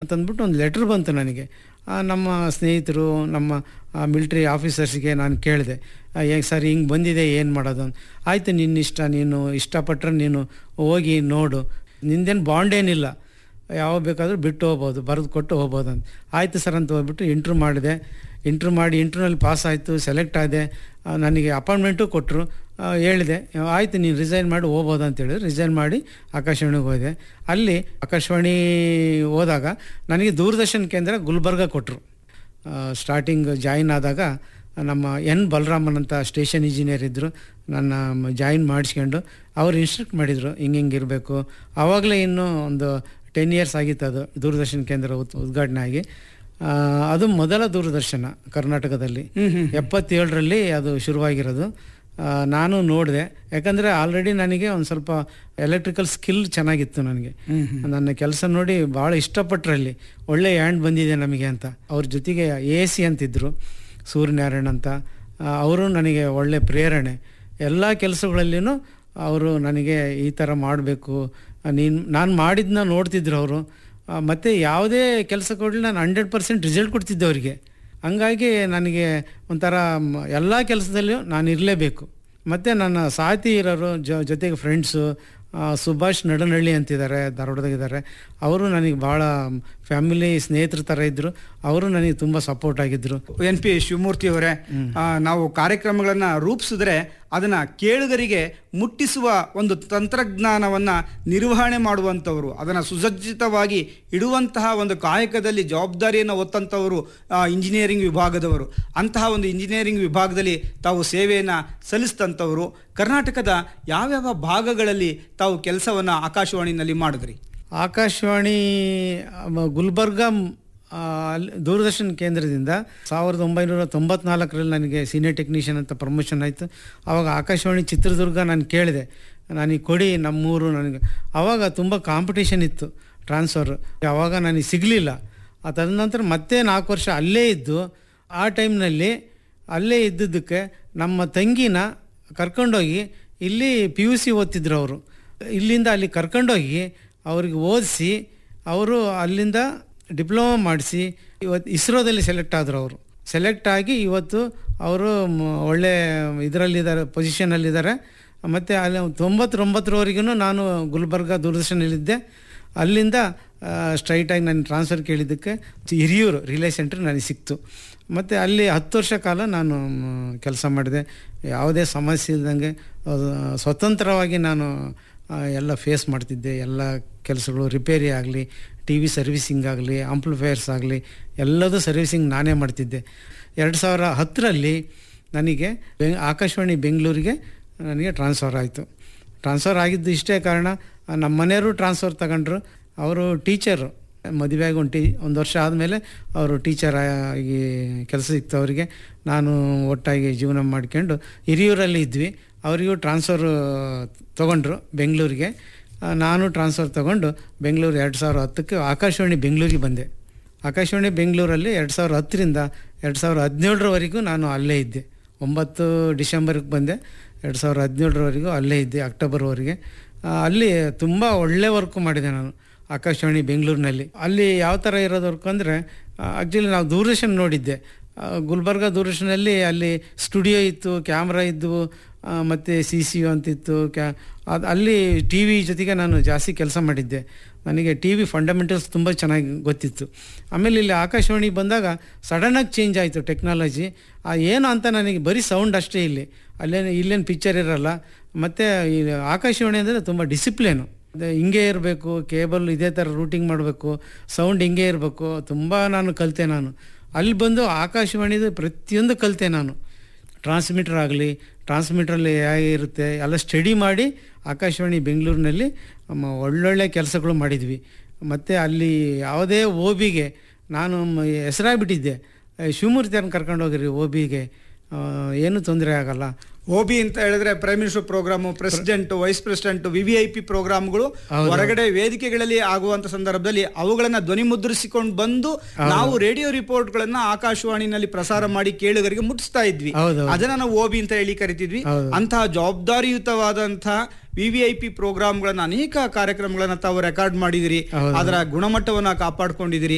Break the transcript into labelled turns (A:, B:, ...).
A: ಅಂತಂದ್ಬಿಟ್ಟು ಒಂದು ಲೆಟ್ರ್ ಬಂತು ನನಗೆ ಆ, ನಮ್ಮ ಸ್ನೇಹಿತರು ನಮ್ಮ ಮಿಲ್ಟ್ರಿ ಆಫೀಸರ್ಸ್ಗೆ ನಾನು ಕೇಳಿದೆ ಹೇಗೆ ಸರ್ ಹಿಂಗೆ ಬಂದಿದೆ ಏನು ಮಾಡೋದು ಅಂತ ಆಯಿತು ನಿನ್ನ ಇಷ್ಟ ನೀನು ಇಷ್ಟಪಟ್ಟರೆ ನೀನು ಹೋಗಿ ನೋಡು ನಿಂದೇನು ಬಾಂಡ್ ಏನಿಲ್ಲ ಯಾವಾಗ ಬೇಕಾದರೂ ಬಿಟ್ಟು ಹೋಗ್ಬೋದು ಬರೆದು ಕೊಟ್ಟು ಹೋಗ್ಬೋದು ಅಂತ ಆಯಿತು ಸರ್ ಅಂತ ಹೋಗ್ಬಿಟ್ಟು ಇಂಟ್ರ್ಯೂ ಮಾಡಿದೆ ಇಂಟ್ರ್ಯೂ ಮಾಡಿ ಇಂಟ್ರ್ಯೂನಲ್ಲಿ ಪಾಸ್ ಆಯಿತು ಸೆಲೆಕ್ಟ್ ಆದೆ ಆ, ನನಗೆ ಅಪಾಯಿಂಟ್ಮೆಂಟು ಕೊಟ್ಟರು ಹೇಳಿದೆ ಆಯಿತು ನೀನು ರಿಸೈನ್ ಮಾಡಿ ಹೋಗ್ಬೋದು ಅಂತ ಹೇಳಿದ್ರು ರಿಸೈನ್ ಮಾಡಿ ಆಕಾಶವಾಣಿಗೆ ಹೋದೆ ಅಲ್ಲಿ ಆಕಾಶವಾಣಿ ಹೋದಾಗ ನನಗೆ ದೂರದರ್ಶನ ಕೇಂದ್ರ ಗುಲ್ಬರ್ಗ ಕೊಟ್ಟರು ಸ್ಟಾರ್ಟಿಂಗ್ ಜಾಯಿನ್ ಆದಾಗ ನಮ್ಮ ಎನ್ ಬಲರಾಮನ್ ಅಂತ ಸ್ಟೇಷನ್ ಇಂಜಿನಿಯರ್ ಇದ್ದರು ನನ್ನ ಜಾಯಿನ್ ಮಾಡಿಸ್ಕೊಂಡು ಅವ್ರು ಇನ್ಸ್ಟ್ರಕ್ಟ್ ಮಾಡಿದರು ಹಿಂಗೆ ಹಿಂಗೆ ಇರಬೇಕು ಆವಾಗಲೇ ಇನ್ನೂ ಒಂದು ಟೆನ್ ಇಯರ್ಸ್ ಆಗಿತ್ತು ಅದು ದೂರದರ್ಶನ ಕೇಂದ್ರ ಉದ್ ಉದ್ಘಾಟನೆ ಆಗಿ ಆ, ಅದು ಮೊದಲ ದೂರದರ್ಶನ ಕರ್ನಾಟಕದಲ್ಲಿ ಎಪ್ಪತ್ತೇಳರಲ್ಲಿ ಅದು ಶುರುವಾಗಿರೋದು ಆ, ನಾನು ನೋಡಿದೆ ಯಾಕಂದರೆ ಆಲ್ರೆಡಿ ನನಗೆ ಒಂದು ಸ್ವಲ್ಪ ಎಲೆಕ್ಟ್ರಿಕಲ್ ಸ್ಕಿಲ್ ಚೆನ್ನಾಗಿತ್ತು ನನಗೆ ನನ್ನ ಕೆಲಸ ನೋಡಿ ಭಾಳ ಇಷ್ಟಪಟ್ರಲ್ಲಿ ಒಳ್ಳೆ ಹ್ಯಾಂಡ್ ಬಂದಿದೆ ನಮಗೆ ಅಂತ ಅವ್ರ ಜೊತೆಗೆ ಎ ಸಿ ಅಂತಿದ್ದರು ಸೂರ್ಯನಾರಾಯಣ್ ಅಂತ ಅವರು ನನಗೆ ಒಳ್ಳೆ ಪ್ರೇರಣೆ ಎಲ್ಲ ಕೆಲಸಗಳಲ್ಲಿನೂ ಅವರು ನನಗೆ ಈ ಥರ ಮಾಡಬೇಕು ನೀನು ನಾನು ಮಾಡಿದ್ನ ನೋಡ್ತಿದ್ರು ಅವರು ಮತ್ತು ಯಾವುದೇ ಕೆಲಸ ಕೊಡಲಿ ನಾನು ಹಂಡ್ರೆಡ್ ಪರ್ಸೆಂಟ್ ರಿಸಲ್ಟ್ ಕೊಡ್ತಿದ್ದೆ ಅವರಿಗೆ ಹಂಗಾಗಿ ನನಗೆ ಒಂಥರ ಮ್, ಎಲ್ಲ ಕೆಲಸದಲ್ಲಿಯೂ ನಾನು ಇರಲೇಬೇಕು ಮತ್ತು ನನ್ನ ಸಾಥಿ ಇರೋರು ಜೊ ಜೊತೆಗೆ ಫ್ರೆಂಡ್ಸು ಸುಭಾಷ್ ನಡನಹಳ್ಳಿ ಅಂತಿದ್ದಾರೆ ಧಾರವಾಡದಾಗಿದ್ದಾರೆ ಅವರು ನನಗೆ ಭಾಳ ಫ್ಯಾಮಿಲಿ ಸ್ನೇಹಿತರ ಥರ ಇದ್ದರು ಅವರು ನನಗೆ ತುಂಬ ಸಪೋರ್ಟ್ ಆಗಿದ್ದರು
B: ಎನ್ ಪಿ ಶಿವಮೂರ್ತಿ ಅವರೇ ಆ, ನಾವು ಕಾರ್ಯಕ್ರಮಗಳನ್ನ ರೂಪಿಸಿದ್ರೆ ಅದನ್ನ ಕೇಳುಗರಿಗೆ ಮುಟ್ಟಿಸುವ ಒಂದು ತಂತ್ರಜ್ಞಾನವನ್ನ ನಿರ್ವಹಣೆ ಮಾಡುವಂಥವರು ಅದನ್ನ ಸುಸಜ್ಜಿತವಾಗಿ ಇಡುವಂತಹ ಒಂದು ಕಾಯಕದಲ್ಲಿ ಜವಾಬ್ದಾರಿಯನ್ನು ಹೊತ್ತಂಥವರು ಆ, ಇಂಜಿನಿಯರಿಂಗ್ ವಿಭಾಗದವರು ಅಂತಹ ಒಂದು ಇಂಜಿನಿಯರಿಂಗ್ ವಿಭಾಗದಲ್ಲಿ ತಾವು ಸೇವೆಯನ್ನ ಸಲ್ಲಿಸಿದಂಥವರು ಕರ್ನಾಟಕದ ಯಾವ್ಯಾವ ಭಾಗಗಳಲ್ಲಿ ತಾವು ಕೆಲಸವನ್ನ ಆಕಾಶವಾಣಿನಲ್ಲಿ ಮಾಡಿದ್ರಿ
A: ಆಕಾಶವಾಣಿ ಅಮ, ಗುಲ್ಬರ್ಗ ಮ್, ಆ, ಅಲ್ಲಿ ದೂರದರ್ಶನ ಕೇಂದ್ರದಿಂದ ಸಾವಿರದ ಒಂಬೈನೂರ ತೊಂಬತ್ನಾಲ್ಕರಲ್ಲಿ ನನಗೆ ಸೀನಿಯರ್ ಟೆಕ್ನಿಷಿಯನ್ ಅಂತ ಪ್ರಮೋಷನ್ ಆಯಿತು ಆವಾಗ ಆಕಾಶವಾಣಿ ಚಿತ್ರದುರ್ಗ ನಾನು ಕೇಳಿದೆ ನನಗೆ ಕೊಡಿ ನಮ್ಮೂರು ನನಗೆ ಆವಾಗ ತುಂಬ ಕಾಂಪಿಟೇಷನ್ ಇತ್ತು ಟ್ರಾನ್ಸ್ಫರ್ ಆವಾಗ ನನಗೆ ಸಿಗಲಿಲ್ಲ ಆ ತದನಂತರ ಮತ್ತೆ ನಾಲ್ಕು ವರ್ಷ ಅಲ್ಲೇ ಇದ್ದು ಆ ಟೈಮ್ನಲ್ಲಿ ಅಲ್ಲೇ ಇದ್ದಿದ್ದಕ್ಕೆ ನಮ್ಮ ತಂಗಿನ ಕರ್ಕೊಂಡೋಗಿ ಇಲ್ಲಿ ಪಿ ಯು ಸಿ ಓದ್ತಿದ್ರು ಅವರು ಇಲ್ಲಿಂದ ಅಲ್ಲಿ ಕರ್ಕೊಂಡೋಗಿ ಅವ್ರಿಗೆ ಓದಿಸಿ ಅವರು ಅಲ್ಲಿಂದ ಡಿಪ್ಲೊಮಾ ಮಾಡಿಸಿ ಇವತ್ತು ಇಸ್ರೋದಲ್ಲಿ ಸೆಲೆಕ್ಟ್ ಆದರು ಅವರು ಸೆಲೆಕ್ಟ್ ಆಗಿ ಇವತ್ತು ಅವರು ಮ- ಒಳ್ಳೆ ಇದರಲ್ಲಿದ್ದಾರೆ ಪೊಸಿಷನಲ್ಲಿದ್ದಾರೆ ಮತ್ತು ಅಲ್ಲಿ ತೊಂಬತ್ತೊಂಬತ್ತರವರೆಗೂ ನಾನು ಗುಲ್ಬರ್ಗ ದೂರದರ್ಶನಲ್ಲಿದ್ದೆ ಅಲ್ಲಿಂದ ಸ್ಟ್ರೈಟಾಗಿ ನಾನು ಟ್ರಾನ್ಸ್ಫರ್ ಕೇಳಿದ್ದಕ್ಕೆ ಹಿರಿಯೂರು ರಿಲೇ ಸೆಂಟ್ರ್ ನನಗೆ ಸಿಕ್ತು ಮತ್ತು ಅಲ್ಲಿ ಹತ್ತು ವರ್ಷ ಕಾಲ ನಾನು ಕೆಲಸ ಮಾಡಿದೆ ಯಾವುದೇ ಸಮಸ್ಯೆ ಇಲ್ದಂಗೆ ಅದು ಸ್ವತಂತ್ರವಾಗಿ ನಾನು ಆ, ಎಲ್ಲ ಫೇಸ್ ಮಾಡ್ತಿದ್ದೆ ಎಲ್ಲ ಕೆಲಸಗಳು ರಿಪೇರಿ ಆಗಲಿ ಟಿ ವಿ ಸರ್ವಿಸಿಂಗ್ ಆಗಲಿ ಆಂಪ್ಲಿಫೈಯರ್ಸ್ ಆಗಲಿ ಎಲ್ಲದೂ ಸರ್ವಿಸಿಂಗ್ ನಾನೇ ಮಾಡ್ತಿದ್ದೆ ಎರಡು ಸಾವಿರ ಹತ್ತರಲ್ಲಿ ನನಗೆ ಬೆ ಆಕಾಶವಾಣಿ ಬೆಂಗಳೂರಿಗೆ ನನಗೆ ಟ್ರಾನ್ಸ್ಫರ್ ಆಯಿತು ಟ್ರಾನ್ಸ್ಫರ್ ಆಗಿದ್ದು ಇಷ್ಟೇ ಕಾರಣ ಆ, ನಮ್ಮ ಮನೆಯವರು ಟ್ರಾನ್ಸ್ಫರ್ ತಗೊಂಡ್ರು ಅವರು ಟೀಚರು ಮದುವೆ ಆಗಿ ಒಂದು ಟೀ ಒಂದು ವರ್ಷ ಆದಮೇಲೆ ಅವರು ಟೀಚರ್ ಆಗಿ ಕೆಲಸ ಸಿಕ್ತು ಅವರಿಗೆ ನಾನು ಒಟ್ಟಾಗಿ ಜೀವನ ಮಾಡ್ಕೊಂಡು ಹಿರಿಯೂರಲ್ಲಿ ಇದ್ವಿ ಅವರಿಗೂ ಟ್ರಾನ್ಸ್ಫರ್ ತೊಗೊಂಡ್ರು ಬೆಂಗಳೂರಿಗೆ ಆ, ನಾನು ಟ್ರಾನ್ಸ್ಫರ್ ತೊಗೊಂಡು ಬೆಂಗಳೂರು ಎರಡು ಸಾವಿರ ಹತ್ತಕ್ಕೆ ಆಕಾಶವಾಣಿ ಬೆಂಗಳೂರಿಗೆ ಬಂದೆ ಆಕಾಶವಾಣಿ ಬೆಂಗಳೂರಲ್ಲಿ ಎರಡು ಸಾವಿರ ಹತ್ತರಿಂದ ಎರಡು ಸಾವಿರ ಹದಿನೇಳರವರೆಗೂ ನಾನು ಅಲ್ಲೇ ಇದ್ದೆ ಒಂಬತ್ತು ಡಿಸೆಂಬರ್ಗೆ ಬಂದೆ ಎರಡು ಸಾವಿರ ಹದಿನೇಳರವರೆಗೂ ಅಲ್ಲೇ ಇದ್ದೆ ಅಕ್ಟೋಬರ್ವರೆಗೆ ಆ, ಅಲ್ಲಿ ತುಂಬ ಒಳ್ಳೆ ವರ್ಕ್ ಮಾಡಿದೆ ನಾನು ಆಕಾಶವಾಣಿ ಬೆಂಗಳೂರಿನಲ್ಲಿ ಅಲ್ಲಿ ಯಾವ ಥರ ಇರೋದು ವರ್ಕ್ ಅಂದರೆ ಆ್ಯಕ್ಚುಲಿ ನಾವು ದೂರದರ್ಶನ ನೋಡಿದ್ದೆ ಆ, ಗುಲ್ಬರ್ಗ ದೂರದರ್ಶನಲ್ಲಿ ಅಲ್ಲಿ ಸ್ಟುಡಿಯೋ ಇತ್ತು ಕ್ಯಾಮ್ರಾ ಇದ್ದವು ಮತ್ತು ಸಿ ಸಿ ಯು ಅಂತಿತ್ತು ಕ್ಯಾ ಅದು ಅಲ್ಲಿ ಟಿ ವಿ ಜೊತೆಗೆ ನಾನು ಜಾಸ್ತಿ ಕೆಲಸ ಮಾಡಿದ್ದೆ ನನಗೆ ಟಿ ವಿ ಫಂಡಮೆಂಟಲ್ಸ್ ತುಂಬ ಚೆನ್ನಾಗಿ ಗೊತ್ತಿತ್ತು ಆಮೇಲೆ ಇಲ್ಲಿ ಆಕಾಶವಾಣಿಗೆ ಬಂದಾಗ ಸಡನ್ನಾಗಿ ಚೇಂಜ್ ಆಯಿತು ಟೆಕ್ನಾಲಜಿ ಆ ಏನು ಅಂತ ನನಗೆ ಬರೀ ಸೌಂಡ್ ಅಷ್ಟೇ ಇಲ್ಲಿ ಅಲ್ಲೇನು ಇಲ್ಲೇನು ಪಿಕ್ಚರ್ ಇರಲ್ಲ ಮತ್ತು ಈ ಆಕಾಶವಾಣಿ ಅಂದರೆ ತುಂಬ ಡಿಸಿಪ್ಲಿನು ಅದೇ ಹಿಂಗೆ ಇರಬೇಕು ಕೇಬಲ್ ಇದೇ ಥರ ರೂಟಿಂಗ್ ಮಾಡಬೇಕು ಸೌಂಡ್ ಹಿಂಗೆ ಇರಬೇಕು ತುಂಬ ನಾನು ಕಲಿತೆ ನಾನು ಅಲ್ಲಿ ಬಂದು ಆಕಾಶವಾಣಿದು ಪ್ರತಿಯೊಂದು ಕಲಿತೆ ನಾನು ಟ್ರಾನ್ಸ್ಮಿಟರ್ ಆಗಲಿ ಟ್ರಾನ್ಸ್ಮಿಟ್ರಲ್ಲಿ ಹೇಗಿರುತ್ತೆ ಎಲ್ಲ ಸ್ಟಡಿ ಮಾಡಿ ಆಕಾಶವಾಣಿ ಬೆಂಗಳೂರಿನಲ್ಲಿ ಮ- ಒಳ್ಳೊಳ್ಳೆ ಕೆಲಸಗಳು ಮಾಡಿದ್ವಿ ಮತ್ತು ಅಲ್ಲಿ ಯಾವುದೇ ಓ ಬಿಗೆ ನಾನು ಹೆಸರಾಗ್ಬಿಟ್ಟಿದ್ದೆ ಶಿವಮೂರ್ತಿಯವ್ರನ್ನ ಕರ್ಕೊಂಡು ಹೋಗಿರಿ ಓ ಬಿಗೆ ಏನೂ ತೊಂದರೆ ಆಗಲ್ಲ
B: ಓಬಿ ಅಂತ ಹೇಳಿದ್ರೆ prime minister program president vice president V V I P ಪ್ರೋಗ್ರಾಮ್ಗಳು ಹೊರಗಡೆ ವೇದಿಕೆಗಳಲ್ಲಿ ಆಗುವಂತ ಸಂದರ್ಭದಲ್ಲಿ ಅವುಗಳನ್ನ ಧ್ವನಿ ಮುದ್ರಿಸಿಕೊಂಡು ಬಂದು ನಾವು ರೇಡಿಯೋ ರಿಪೋರ್ಟ್ಗಳನ್ನ ಆಕಾಶವಾಣಿನಲ್ಲಿ ಪ್ರಸಾರ ಮಾಡಿ ಕೇಳುಗರಿಗೆ ಮುಟ್ಟಿಸ್ತಾ ಇದ್ವಿ
A: ಹೌದು, ಹೌದು.
B: ಅದನ್ನ ನಾವು ಓಬಿ ಅಂತ ಹೇಳಿ ಕರಿತಿದ್ವಿ
A: ಹೌದು.
B: ಅಂತಹ ಜವಾಬ್ದಾರಿಯುತವಾದಂತಹ ವಿ ವಿ ಐ ಪಿ ಪ್ರೋಗ್ರಾಮ್ಗಳನ್ನ ಅನೇಕ ಕಾರ್ಯಕ್ರಮಗಳನ್ನ ತಾವು ರೆಕಾರ್ಡ್ ಮಾಡಿದಿರಿ
A: ಹೌದು.
B: ಅದರ ಗುಣಮಟ್ಟವನ್ನ ಕಾಪಾಡ್ಕೊಂಡಿದಿರಿ